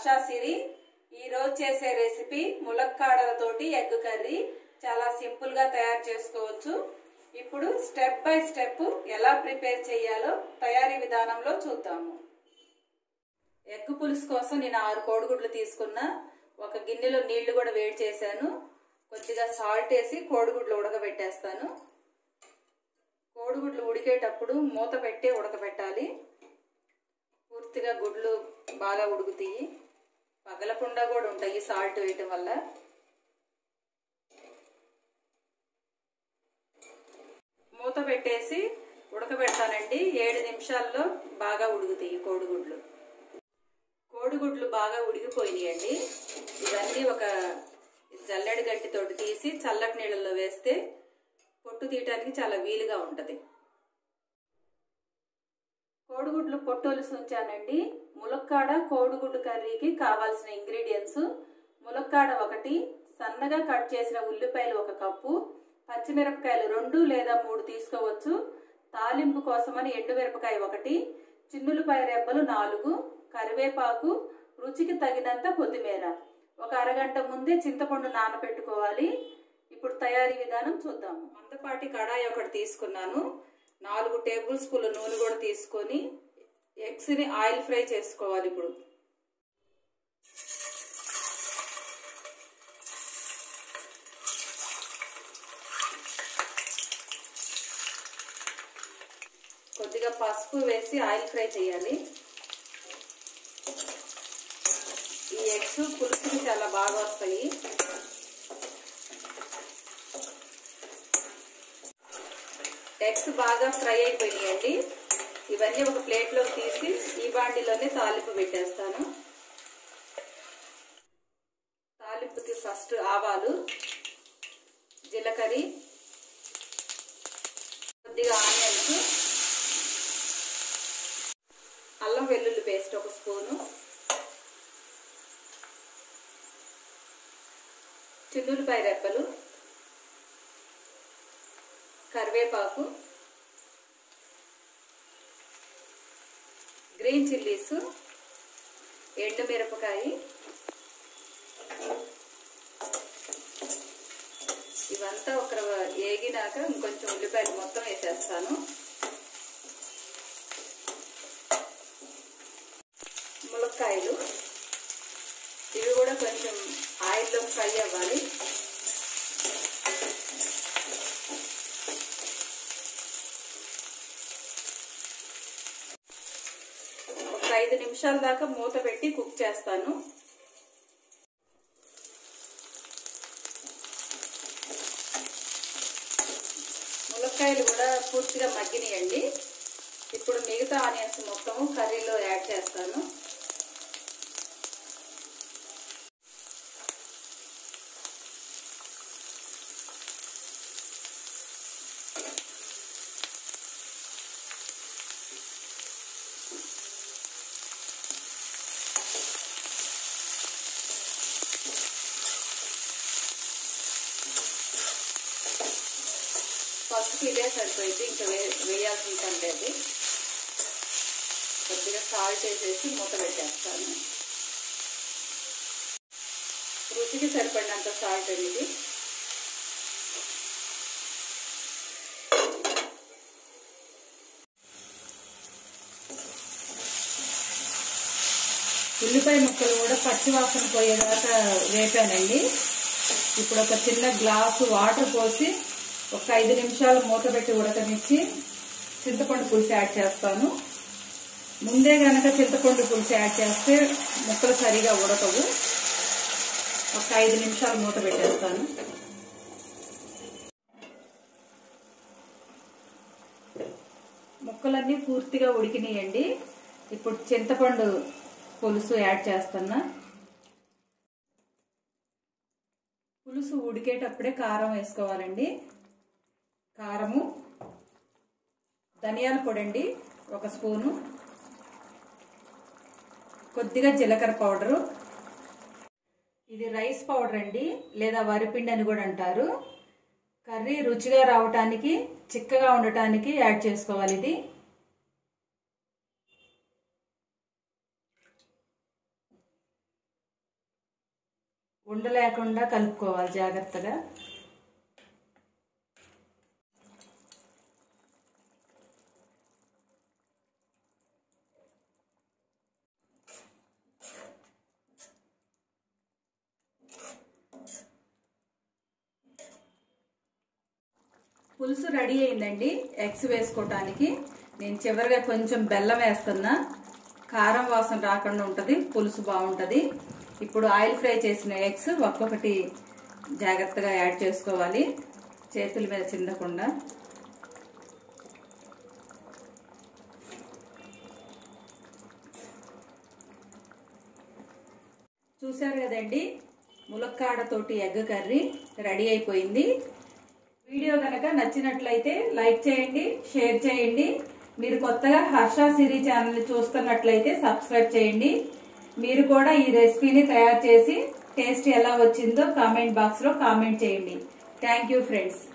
ఆశా సిరి ఈ రోజు చేసే రెసిపీ ములక్కాడలతోటి ఎగ్ కర్రీ చాలా సింపుల్ గా తయారు చేసుకోవచ్చు ఇప్పుడు స్టెప్ బై స్టెప్ ఎలా ప్రిపేర్ చేయాలో తయారీ విధానంలో చూద్దాము ఎగ్ పులుసు కోసం నేను ఆరు కోడిగుడ్లు తీసుకున్నా ఒక గిన్నెలో నీళ్లు కూడా వేడి చేశాను కొద్దిగా సాల్ట్ వేసి కోడిగుడ్లు ఉడకబెట్టేస్తాను కోడిగుడ్లు ఉడికేటప్పుడు మూత పెట్టి ఉడకబెట్టాలి పూర్తిగా గుడ్లు బాగా ఉడుకుతాయి పగలకుండా కూడా ఉంటాయి సాల్ట్ వేయటం వల్ల మూత పెట్టేసి ఉడకబెడతానండి ఏడు నిమిషాల్లో బాగా ఉడుకుతాయి కోడిగుడ్లు కోడిగుడ్లు బాగా ఉడికిపోయినాయండి ఇవన్నీ ఒక జల్లెడి గంటితోటి తీసి చల్లటి నీళ్ళల్లో వేస్తే పొట్టు తీయటానికి చాలా వీలుగా ఉంటుంది కోడిగుడ్లు పొట్టొలుసు ఉంచానండి ములక్కాడ కోడిగుడ్డు కర్రీకి కావాల్సిన ఇంగ్రీడియంట్స్ ములక్కాడ ఒకటి సన్నగా కట్ చేసిన ఉల్లిపాయలు ఒక కప్పు పచ్చిమిరపకాయలు రెండు లేదా మూడు తీసుకోవచ్చు తాలింపు కోసమని ఎండుమిరపకాయ ఒకటి చిన్నులపాయ రెబ్బలు నాలుగు కరివేపాకు రుచికి తగినంత కొత్తిమీర ఒక అరగంట ముందే చింతపండు నానబెట్టుకోవాలి ఇప్పుడు తయారీ విధానం చూద్దాము మందపాటి కడాయి ఒకటి తీసుకున్నాను నాలుగు టేబుల్ స్పూన్ల నూనె కూడా తీసుకొని ఎగ్స్ని ఆయిల్ ఫ్రై చేసుకోవాలి ఇప్పుడు కొద్దిగా పసుపు వేసి ఆయిల్ ఫ్రై చేయాలి ఈ ఎగ్స్ పులుసుకి చాలా బాగా వస్తాయి ఎగ్స్ బాగా ఫ్రై అయిపోయినాయండి ఇవన్నీ ఒక ప్లేట్లోకి తీసి ఈ బాండిలోనే తాలింపు పెట్టేస్తాను తాలింపుకి ఫస్ట్ ఆవాలు జీలకర్ర కొద్దిగా ఆనియన్స్ అల్లం వెల్లుల్లి పేస్ట్ ఒక స్పూను చిన్నులపాయ రెప్పలు కరివేపాకు గ్రీన్ చిల్లీస్ ఎండుమిరపకాయ ఇవంతా ఒక ఏగినాక ఇంకొంచెం ఉల్లిపాయలు మొత్తం వేసేస్తాను ములక్కాయలు ఇవి కూడా కొంచెం ఆయిల్లో ఫ్రై అవ్వాలి ఒక ఐదు నిమిషాల దాకా మూత పెట్టి కుక్ చేస్తాను ములక్కాయలు కూడా పూర్తిగా మగ్గినాయండి ఇప్పుడు మిగతా ఆనియన్స్ మొత్తము కర్రీలో యాడ్ చేస్తాను పసుపు ఇదే సరిపోయింది ఇంకా వే వేయాల్సిన పని లేదు కొద్దిగా సాల్ట్ వేసేసి మూత పెట్టేస్తాను రుచికి సరిపడినంత సాల్ట్ అండి ఇది ఉల్లిపాయ ముక్కలు కూడా పచ్చి వాసన పోయేదాకా వేపానండి ఇప్పుడు ఒక చిన్న గ్లాసు వాటర్ పోసి ఒక ఐదు నిమిషాలు మూత పెట్టి ఉడకనిచ్చి చింతపండు పులుసు యాడ్ చేస్తాను ముందే గనక చింతపండు పులుసు యాడ్ చేస్తే ముక్కలు సరిగా ఉడకవు ఒక ఐదు నిమిషాలు మూత పెట్టేస్తాను ముక్కలన్నీ పూర్తిగా ఉడికినాయండి ఇప్పుడు చింతపండు పులుసు యాడ్ చేస్తున్నా పులుసు ఉడికేటప్పుడే కారం వేసుకోవాలండి కారము ధనియాల పొడి అండి ఒక స్పూను కొద్దిగా జీలకర్ర పౌడరు ఇది రైస్ పౌడర్ అండి లేదా వరిపిండి అని కూడా అంటారు కర్రీ రుచిగా రావటానికి చిక్కగా ఉండటానికి యాడ్ చేసుకోవాలి ఇది ఉండలేకుండా కలుపుకోవాలి జాగ్రత్తగా పులుసు రెడీ అయిందండి ఎగ్స్ వేసుకోవటానికి నేను చివరిగా కొంచెం బెల్లం వేస్తున్నా కారం వాసన రాకుండా ఉంటుంది పులుసు బాగుంటుంది ఇప్పుడు ఆయిల్ ఫ్రై చేసిన ఎగ్స్ ఒక్కొక్కటి జాగ్రత్తగా యాడ్ చేసుకోవాలి చేతుల మీద చిందకుండా చూశారు కదండి ములక్కాడతోటి ఎగ్ కర్రీ రెడీ అయిపోయింది వీడియో కనుక నచ్చినట్లయితే లైక్ చేయండి షేర్ చేయండి మీరు కొత్తగా హర్ష సిరి ఛానల్ చూస్తున్నట్లయితే సబ్స్క్రైబ్ చేయండి మీరు కూడా ఈ రెసిపీని తయారు చేసి టేస్ట్ ఎలా వచ్చిందో కామెంట్ బాక్స్లో కామెంట్ చేయండి థ్యాంక్ యూ ఫ్రెండ్స్